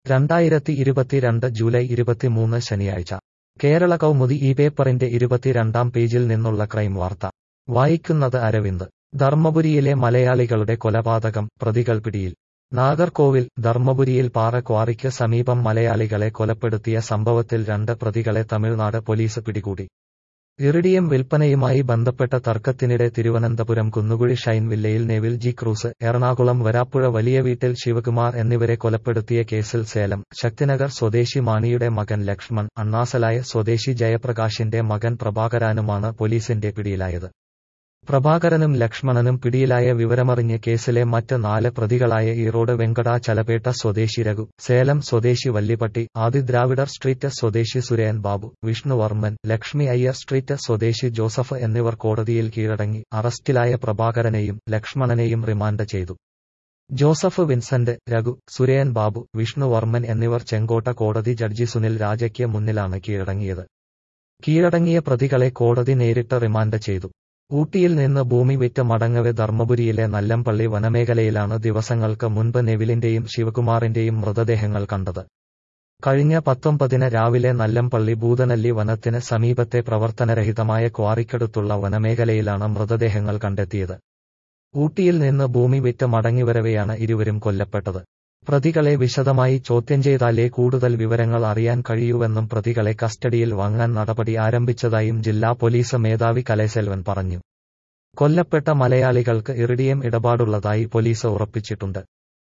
രണ്ടായിരത്തി ഇരുപത്തിരണ്ട് ജൂലൈ ഇരുപത്തിമൂന്ന് ശനിയാഴ്ച കേരള കൗമുദി ഈ പേപ്പറിന്റെ ഇരുപത്തിരണ്ടാം പേജിൽ നിന്നുള്ള ക്രൈം വാർത്ത വായിക്കുന്നത് അരവിന്ദ് ധർമ്മപുരിയിലെ മലയാളികളുടെ കൊലപാതകം പ്രതികൾ പിടിയിൽ നാഗർകോവിൽ ധർമ്മപുരിയിൽ പാറ ക്വാറിക്ക് സമീപം മലയാളികളെ കൊലപ്പെടുത്തിയ സംഭവത്തിൽ രണ്ട് പ്രതികളെ തമിഴ്നാട് പോലീസ് പിടികൂടി ഇറിഡിയം വിൽപ്പനയുമായി ബന്ധപ്പെട്ട തർക്കത്തിനിടെ തിരുവനന്തപുരം കുന്നുകുഴി ഷൈൻ വില്ലയിൽ Neville G Cruz Ernakulam Varappuzha വലിയ വീട്ടിൽ ശിവകുമാർ എന്നിവരെ കൊലപ്പെടുത്തിയ കേസിൽ സേലം ശക്തിനഗർ സ്വദേശി മാണിയുടെ മകൻ ലക്ഷ്മൺ അണ്ണാസലായ സ്വദേശി ജയപ്രകാശിന്റെ മകൻ പ്രഭാകരാനുമാണ് പോലീസിന്റെ പിടിയിലായത് പ്രഭാകരനും ലക്ഷ്മണനും പിടിയിലായ വിവരമറിഞ്ഞ് കേസിലെ മറ്റ് നാല് പ്രതികളായ ഈറോഡ് വെങ്കടാചലപേട്ട സ്വദേശി രഘു സേലം സ്വദേശി വല്ലിപ്പട്ടി ആദിദ്രാവിഡർ സ്ട്രീറ്റ് സ്വദേശി സുരേൻ ബാബു വിഷ്ണുവർമ്മൻ ലക്ഷ്മി അയ്യർ സ്ട്രീറ്റ് സ്വദേശി ജോസഫ് എന്നിവർ കോടതിയിൽ കീഴടങ്ങി അറസ്റ്റിലായ പ്രഭാകരനെയും ലക്ഷ്മണനെയും റിമാൻഡ് ചെയ്തു ജോസഫ് വിൻസെന്റ് രഘു സുരേൻ ബാബു വിഷ്ണുവർമ്മൻ എന്നിവർ ചെങ്കോട്ട കോടതി ജഡ്ജി സുനിൽ രാജയ്ക്ക് മുന്നിലാണ് കീഴടങ്ങിയത് കീഴടങ്ങിയ പ്രതികളെ കോടതി നേരിട്ട് റിമാൻഡ് ചെയ്തു ഊട്ടിയിൽ നിന്ന് ഭൂമി വിറ്റ് മടങ്ങവെ ധർമ്മപുരിയിലെ നല്ലംപള്ളി വനമേഖലയിലാണ് ദിവസങ്ങൾക്ക് മുൻപ് നെവിലിന്റെയും ശിവകുമാറിന്റെയും മൃതദേഹങ്ങൾ കണ്ടത് കഴിഞ്ഞ പത്തൊമ്പതിന് രാവിലെ നല്ലംപള്ളി ഭൂതനല്ലി വനത്തിന് സമീപത്തെ പ്രവർത്തനരഹിതമായ ക്വാറിക്കടുത്തുള്ള വനമേഖലയിലാണ് മൃതദേഹങ്ങൾ കണ്ടെത്തിയത് ഊട്ടിയിൽ നിന്ന് ഭൂമി വിറ്റ് മടങ്ങിവരവെയാണ് ഇരുവരും കൊല്ലപ്പെട്ടത് പ്രതികളെ വിശദമായി ചോദ്യം ചെയ്താലേ കൂടുതൽ വിവരങ്ങൾ അറിയാൻ കഴിയൂവെന്നും പ്രതികളെ കസ്റ്റഡിയിൽ വാങ്ങാൻ നടപടി ആരംഭിച്ചതായും ജില്ലാ പോലീസ് മേധാവി കലൈസെൽവൻ പറഞ്ഞു കൊല്ലപ്പെട്ട മലയാളികൾക്ക് ഇറിഡിയം ഇടപാടുള്ളതായി പോലീസ് ഉറപ്പിച്ചിട്ടുണ്ട്